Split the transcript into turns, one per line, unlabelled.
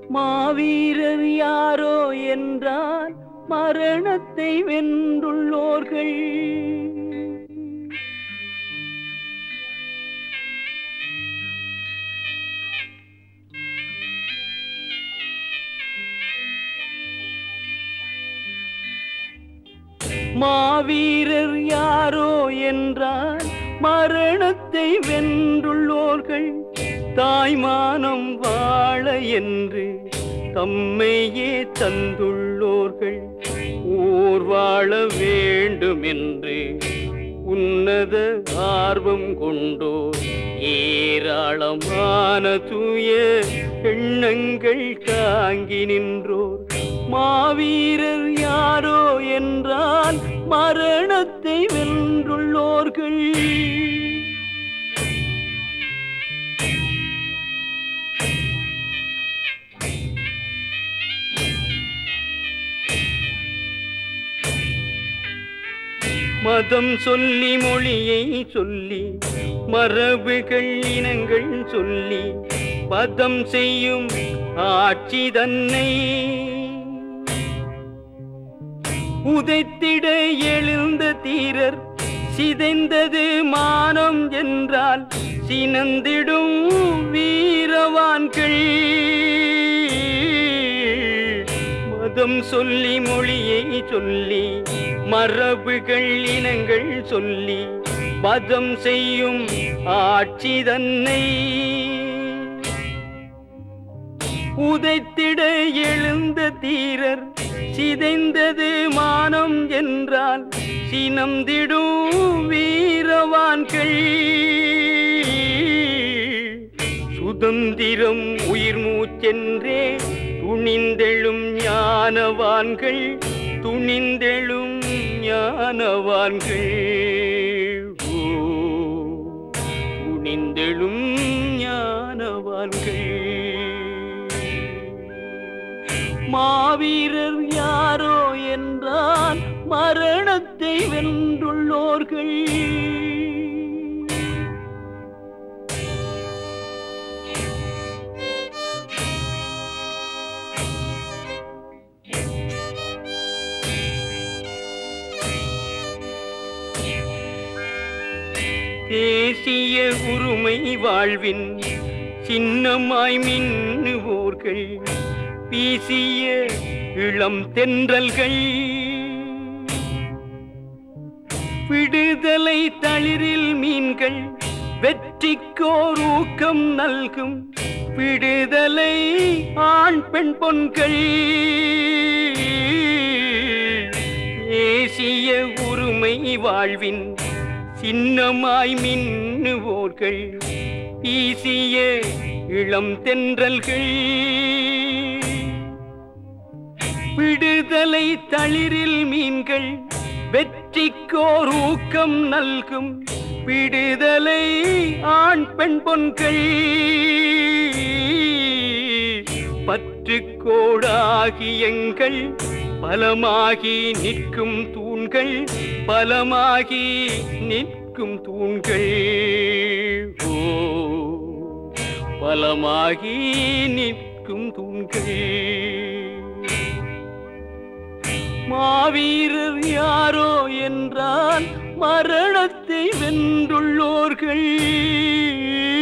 மாவீரர் யாரோ என்றால் மரணத்தை வென்றுள்ளோர்கள் மாவீரர் யாரோ என்றால் மரணத்தை வென்றுள்ளோர்கள் தாய்மானம் வாழ என்று தம்மையே தந்துள்ளோர்கள் ஊர் வாழ வேண்டும் என்று உன்னத ஆர்வம் கொண்டோர் ஏராளமான தூய எண்ணங்கள் தாங்கி நின்றோர் மாவீரர் யாரோ என்றால் மரணத்தை வென்றுள்ளோர்கள் மதம் சொல்லி மொழியை சொல்லி மரபுகள் இனங்கள் சொல்லி பதம் செய்யும் ஆட்சி தன்னை உதைத்திட எழுந்த தீரர் சிதைந்தது மானம் என்றால் சினந்திடும் வீரவான்கள் மதம் சொல்லி மொழியை சொல்லி மரபுகள் இனங்கள் சொல்லி பதம் செய்யும் ஆட்சி தன்னை உதைத்திட எழுந்த தீரர் சிதைந்தது மானம் என்றால் சினந்திடும் வீரவான்கள் சுதந்திரம் உயிர் மூச்சென்றே துணிந்தெழும் ஞானவான்கள் துணிந்தெழும் ஞானவான்கள் ஓ, துணிந்தெழும் ஞானவான்கள் மாவீரர் யாரோ என்றால் மரணத்தை வென்றுள்ளோர்கள் தேசிய உரிமை வாழ்வின் சின்னமாய் மின்னுவோர்கள் வீசிய இளம் தென்றல்கள் விடுதலை தளிரில் மீன்கள் வெற்றிக்கோர் ஊக்கம் நல்கும் விடுதலை ஆண் பெண் பொன்கள் தேசிய உரிமை வாழ்வின் சின்னமாய் மின்னுவோர்கள் வீசிய இளம் தென்றல்கள் விடுதலை தளிரில் மீன்கள் வெற்றிக்கோர் ஊக்கம் நல்கும் விடுதலை ஆண் பெண் பொன்கள் பற்றுக்கோடாகி எங்கள் பலமாகி நிற்கும் தூண்கள் பலமாகி நிற்கும் தூண்கள் ஓ பலமாகி நிற்கும் தூண்கள் மாவீரர் யாரோ என்றால் மரணத்தை வென்றுள்ளோர்கள்